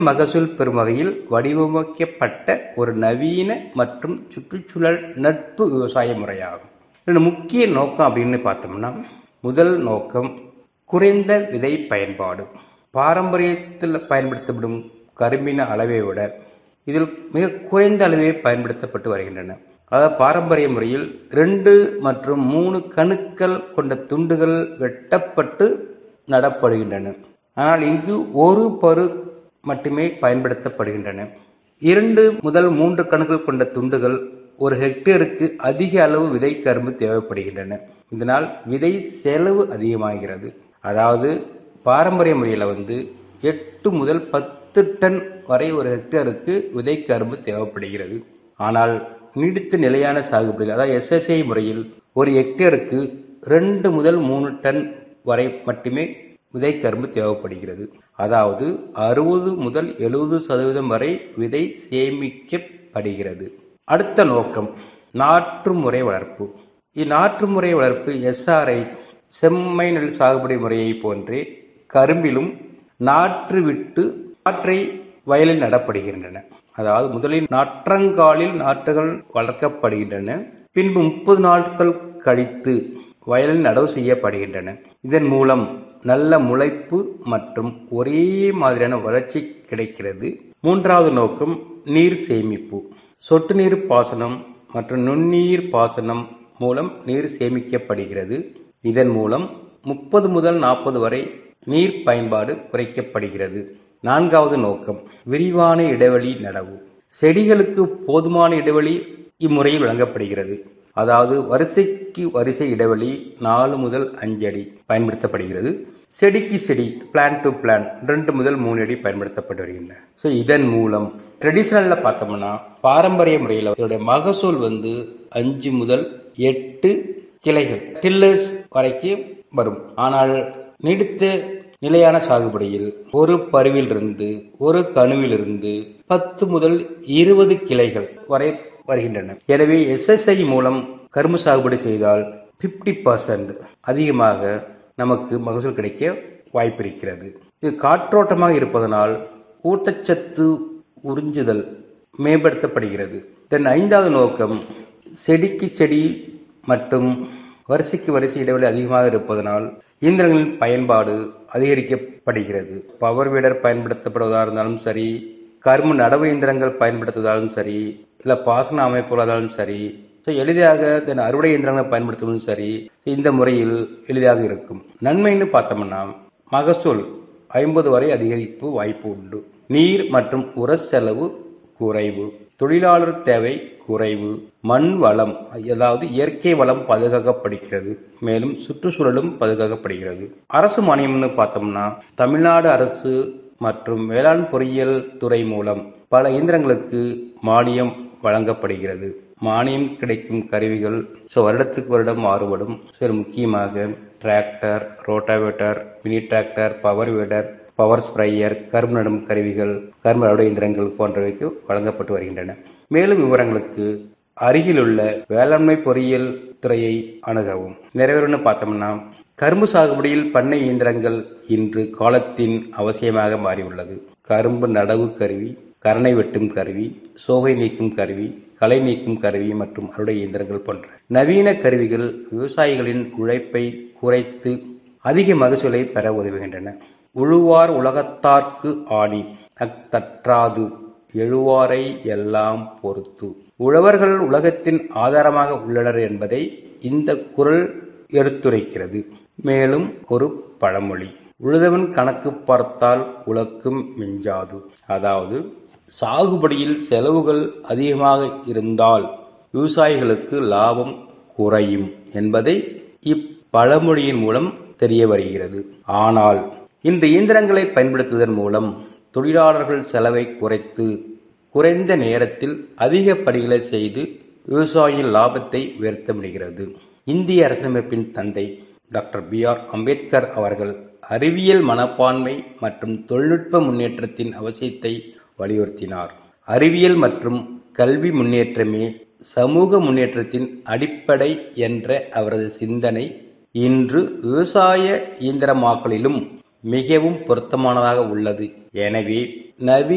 மகசூல் பெறும் வகையில் வடிவமைக்கப்பட்ட ஒரு நவீன மற்றும் சுற்றுச்சூழல் நட்பு விவசாய முறையாகும் இதன் முக்கிய நோக்கம் அப்படின்னு பார்த்தோம்னா முதல் நோக்கம் குறைந்த விதை பயன்பாடு பாரம்பரியத்தில் பயன்படுத்தப்படும் கரும்பின அளவை விட இதில் மிக குறைந்த அளவே பயன்படுத்தப்பட்டு வருகின்றன அதாவது பாரம்பரிய முறையில் ரெண்டு மற்றும் மூணு கணுக்கள் கொண்ட துண்டுகள் வெட்டப்பட்டு நடப்படுகின்றன ஆனால் இங்கு ஒரு பரு மட்டுமே பயன்படுத்தப்படுகின்றன இரண்டு முதல் மூன்று கணுக்கள் கொண்ட துண்டுகள் ஒரு ஹெக்டேருக்கு அதிக அளவு விதை கரும்பு தேவைப்படுகின்றன இதனால் விதை செலவு அதிகமாகிறது அதாவது பாரம்பரிய முறையில் வந்து எட்டு முதல் பத்து டன் வரை ஒரு ஹெக்டேருக்கு விதை கரும்பு தேவைப்படுகிறது ஆனால் நீடித்த நிலையான சாகுபடியில் அதாவது எஸ்எஸ்ஐ முறையில் ஒரு ஹெக்டேருக்கு ரெண்டு முதல் மூணு டன் வரை மட்டுமே விதை கரும்பு தேவைப்படுகிறது அதாவது அறுபது முதல் எழுபது சதவீதம் வரை விதை சேமிக்கப்படுகிறது அடுத்த நோக்கம் நாற்று முறை வளர்ப்பு இந்நாற்று முறை வளர்ப்பு எஸ்ஆர்ஐ செம்மை நெல் சாகுபடி முறையை போன்றே கரும்பிலும் நாற்று விட்டு நாற்றை வயலில் நடப்படுகின்றன அதாவது முதலில் நாற்றங்காலில் நாற்றுகள் வளர்க்கப்படுகின்றன பின்பு முப்பது நாட்கள் கழித்து வயலில் நடவு செய்யப்படுகின்றன இதன் மூலம் நல்ல முளைப்பு மற்றும் ஒரே மாதிரியான வளர்ச்சி கிடைக்கிறது மூன்றாவது நோக்கம் நீர் சேமிப்பு சொட்டு நீர் பாசனம் மற்றும் நுண்ணீர் பாசனம் மூலம் நீர் சேமிக்கப்படுகிறது இதன் மூலம் முப்பது முதல் நாற்பது வரை நீர் பயன்பாடு குறைக்கப்படுகிறது நான்காவது நோக்கம் விரிவான இடைவெளி நடவு செடிகளுக்கு போதுமான இடைவெளி இம்முறையில் வழங்கப்படுகிறது அதாவது வரிசைக்கு வரிசை இடைவெளி நாலு முதல் அஞ்சு அடி பயன்படுத்தப்படுகிறது செடிக்கு செடி பிளான் டு பிளான் ரெண்டு முதல் மூணு அடி பயன்படுத்தப்பட்டு வருகின்றன ஸோ இதன் மூலம் ட்ரெடிஷ்னலில் பார்த்தோம்னா பாரம்பரிய முறையில் இதோடைய மகசூல் வந்து அஞ்சு முதல் எட்டு கிளைகள் டில்லர்ஸ் வரைக்கும் வரும் ஆனால் நீடித்த நிலையான சாகுபடியில் ஒரு பருவிலிருந்து ஒரு கணுவிலிருந்து பத்து முதல் இருபது கிளைகள் வரை வருகின்றன எனவே எஸ்எஸ்ஐ மூலம் கரும்பு சாகுபடி செய்தால் பிப்டி பர்சன்ட் அதிகமாக நமக்கு மகசூல் கிடைக்க வாய்ப்பிருக்கிறது இது காற்றோட்டமாக இருப்பதனால் ஊட்டச்சத்து உறிஞ்சுதல் மேம்படுத்தப்படுகிறது தென் ஐந்தாவது நோக்கம் செடிக்கு செடி மற்றும் வரிசைக்கு வரிசை இடைவெளி அதிகமாக இருப்பதனால் இயந்திரங்களின் பயன்பாடு அதிகரிக்கப்படுகிறது பவர் வீடர் பயன்படுத்தப்படுவதாக இருந்தாலும் சரி கரும்பு நடவு இயந்திரங்கள் பயன்படுத்துவதாலும் சரி இல்லை பாசன அமைப்புகளாக இருந்தாலும் சரி ஸோ எளிதாக தென் அறுவடை இயந்திரங்களை பயன்படுத்துவதும் சரி இந்த முறையில் எளிதாக இருக்கும் நன்மைன்னு பார்த்தோம்னா மகசூல் ஐம்பது வரை அதிகரிப்பு வாய்ப்பு உண்டு நீர் மற்றும் உர செலவு குறைவு தொழிலாளர் தேவை குறைவு மண் வளம் அதாவது இயற்கை வளம் பாதுகாக்கப்படுகிறது மேலும் சுற்றுச்சூழலும் பாதுகாக்கப்படுகிறது அரசு மானியம்னு பார்த்தோம்னா தமிழ்நாடு அரசு மற்றும் வேளாண் பொறியியல் துறை மூலம் பல இயந்திரங்களுக்கு மானியம் வழங்கப்படுகிறது மானியம் கிடைக்கும் கருவிகள் ஸோ வருடத்துக்கு வருடம் மாறுபடும் சில முக்கியமாக tractor rotavator mini tractor power weeder power sprayer கரும்பு நடும் கருவிகள் கரும்பு அறுவடை இயந்திரங்கள் போன்றவைக்கு வழங்கப்பட்டு வருகின்றன மேலும் விவரங்களுக்கு அருகிலுள்ள வேளாண்மை பொறியியல் துறையை அணுகவும் நிறைவேறும்னு பார்த்தோம்னா கரும்பு சாகுபடியில் பண்ணை இயந்திரங்கள் இன்று காலத்தின் அவசியமாக மாறியுள்ளது கரும்பு நடவு கருவி கரணை வெட்டும் கருவி சோகை நீக்கும் கருவி களை நீக்கும் கருவி மற்றும் அறுவடை இயந்திரங்கள் போன்ற நவீன கருவிகள் விவசாயிகளின் உழைப்பை குறைத்து அதிக மகசூலை பெற உதவுகின்றன உழுவார் உலகத்தார்க்கு ஆணி அத்தற்றாது எழுவாரை எல்லாம் பொறுத்து உழவர்கள் உலகத்தின் ஆதாரமாக உள்ளனர் என்பதை இந்த குரல் எடுத்துரைக்கிறது மேலும் ஒரு பழமொழி உழுதவன் கணக்கு பார்த்தால் உலக்கும் மிஞ்சாது அதாவது சாகுபடியில் செலவுகள் அதிகமாக இருந்தால் விவசாயிகளுக்கு லாபம் குறையும் என்பதை இப்பழமொழியின் மூலம் தெரிய வருகிறது ஆனால் இந்த இயந்திரங்களை பயன்படுத்துவதன் மூலம் தொழிலாளர்கள் செலவை குறைத்து குறைந்த நேரத்தில் அதிக பணிகளை செய்து விவசாயியின் லாபத்தை உயர்த்த முடிகிறது இந்திய அரசியலமைப்பின் தந்தை டாக்டர் பி ஆர் அம்பேத்கர் அவர்கள் அறிவியல் மனப்பான்மை மற்றும் தொழில்நுட்ப முன்னேற்றத்தின் அவசியத்தை வலியுறுத்தினார் அறிவியல் மற்றும் கல்வி முன்னேற்றமே சமூக முன்னேற்றத்தின் அடிப்படை என்ற அவரது சிந்தனை இன்று விவசாய இயந்திரமாக்கலிலும் மிகவும் பொருத்தமானதாக உள்ளது எனவே நவீன